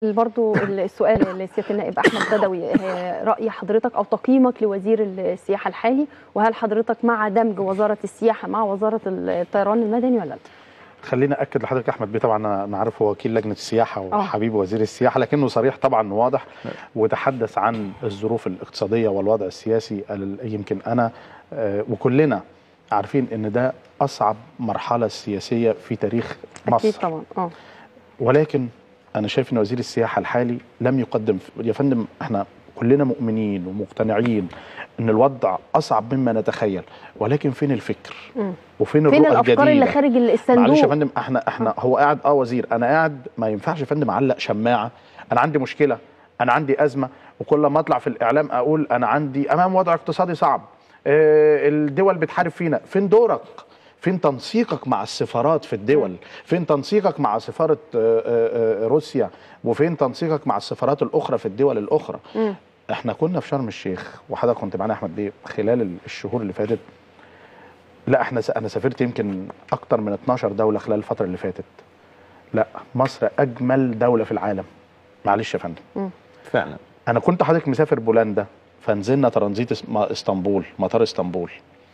برضو السؤال لسياده النائب احمد بدوي آه، راي حضرتك او تقييمك لوزير السياحه الحالي وهل حضرتك مع دمج وزاره السياحه مع وزاره الطيران المدني ولا لا؟ خلينا اكد لحضرتك احمد بيه طبعا انا أنا عارف هو وكيل لجنه السياحه آه. وحبيب وزير السياحه لكنه صريح طبعا واضح وتحدث عن الظروف الاقتصاديه والوضع السياسي ال- يمكن انا آه، وكلنا عارفين ان ده اصعب مرحله سياسيه في تاريخ مصر اكيد طبعا اه ولكن انا شايف ان وزير السياحه الحالي لم يقدم يا فندم احنا كلنا مؤمنين ومقتنعين ان الوضع اصعب مما نتخيل ولكن فين الفكر مم. وفين فين الرؤى الافكار الجديده اللي خارج معلش يا الصندوق؟ فندم احنا احنا هو قاعد اه وزير انا قاعد ما ينفعش يا فندم اعلق شماعه انا عندي مشكله انا عندي ازمه وكل ما اطلع في الاعلام اقول انا عندي امام وضع اقتصادي صعب اه الدول بتحارب فينا فين دورك فين تنسيقك مع السفارات في الدول فين تنسيقك مع سفاره آه، آه، آه، روسيا وفين تنسيقك مع السفارات الاخرى في الدول الاخرى مم. احنا كنا في شرم الشيخ وحضرتك كنت معانا يا احمد بيه خلال الشهور اللي فاتت لا احنا س- انا سافرت يمكن اكتر من 12 دوله خلال الفتره اللي فاتت لا مصر اجمل دوله في العالم معلش يا فندم فعلا انا كنت حضرتك مسافر بولندا فنزلنا ترانزيت اس- ما- اسطنبول مطار اسطنبول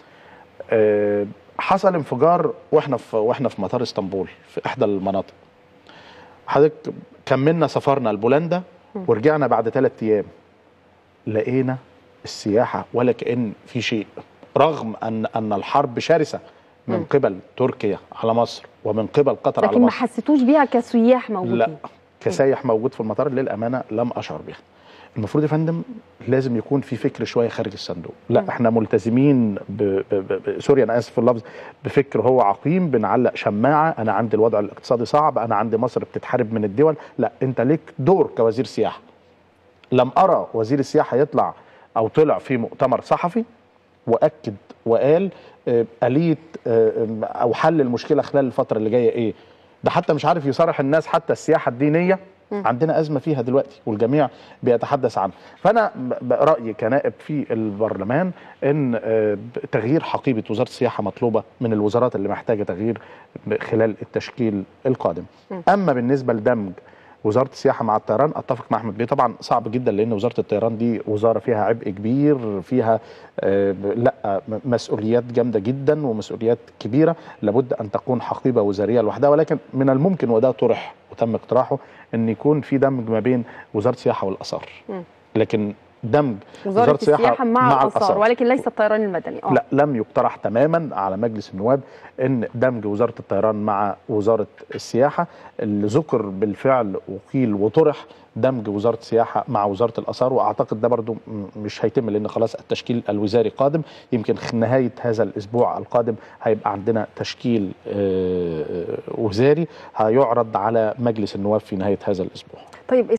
أه حصل انفجار واحنا في واحنا في مطار اسطنبول في احدى المناطق حضرتك كملنا سفرنا لبولندا ورجعنا بعد ثلاث ايام لقينا السياحه ولا كان في شيء رغم ان ان الحرب شرسه من مم. قبل تركيا على مصر ومن قبل قطر على لكن ما مصر حسيتوش بيها كسياح موجودين لا كسايح موجود في المطار للامانه لم اشعر بها المفروض يا فندم لازم يكون في فكر شويه خارج الصندوق لا مم. احنا ملتزمين ب... ب... ب... ب... سوري انا اسف في اللفظ بفكر هو عقيم بنعلق شماعه انا عندي الوضع الاقتصادي صعب انا عندي مصر بتتحارب من الدول لا انت ليك دور كوزير سياحه لم ارى وزير السياحه يطلع او طلع في مؤتمر صحفي واكد وقال آه، اليه آه، او حل المشكله خلال الفتره اللي جايه ايه ده حتى مش عارف يصارح الناس حتى السياحه الدينيه مم. عندنا ازمه فيها دلوقتي والجميع بيتحدث عنها فانا ب- ب- رايي كنائب في البرلمان ان آه، ب- تغيير حقيبه وزاره السياحه مطلوبه من الوزارات اللي محتاجه تغيير ب- خلال التشكيل القادم مم. اما بالنسبه لدمج وزاره السياحه مع الطيران اتفق مع احمد بيه طبعا صعب جدا لان وزاره الطيران دي وزاره فيها عبء كبير فيها آه، لا م- مسؤوليات جامده جدا ومسؤوليات كبيره لابد ان تكون حقيبه وزاريه لوحدها ولكن من الممكن وده طرح وتم اقتراحه ان يكون في دمج ما بين وزاره السياحه والاثار مم. لكن دمج وزاره السياحه مع, الاثار ولكن ليس الطيران المدني اه لا لم يقترح تماما على مجلس النواب ان دمج وزاره الطيران مع وزاره السياحه اللي ذكر بالفعل وقيل وطرح دمج وزاره السياحه مع وزاره الاثار واعتقد ده برضو م- مش هيتم لان خلاص التشكيل الوزاري قادم يمكن خ- نهايه هذا الاسبوع القادم هيبقى عندنا تشكيل آه، آه، وزاري هيعرض على مجلس النواب في نهايه هذا الاسبوع طيب